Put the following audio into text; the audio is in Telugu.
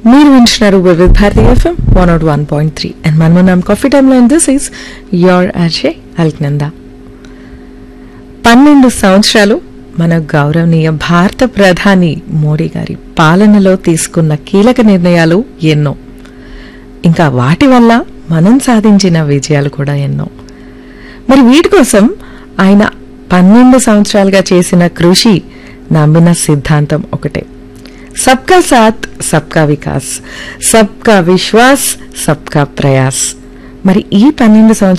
మీరు వింటున్నారు Vividh Bharati FM one nought one point three and మనమున్నాం కాఫీ టైంలో and this is your Ajay Alaknanda పన్నెండు సంవత్సరాలు మన గౌరవనీయ భారత ప్రధాని మోడీ గారి పాలనలో తీసుకున్న కీలక నిర్ణయాలు ఎన్నో ఇంకా వాటి వల్ల మనం సాధించిన విజయాలు కూడా ఎన్నో మరి వీటి కోసం ఆయన పన్నెండు సంవత్సరాలుగా చేసిన కృషి నమ్మిన సిద్ధాంతం ఒకటే సబ్కా సాత్ సబ్కా వికాస్ సబ్కా విశ్వాస్ సబ్కా ప్రయాస్ మరి ఈ పన్నెండు సంవత్సరాలు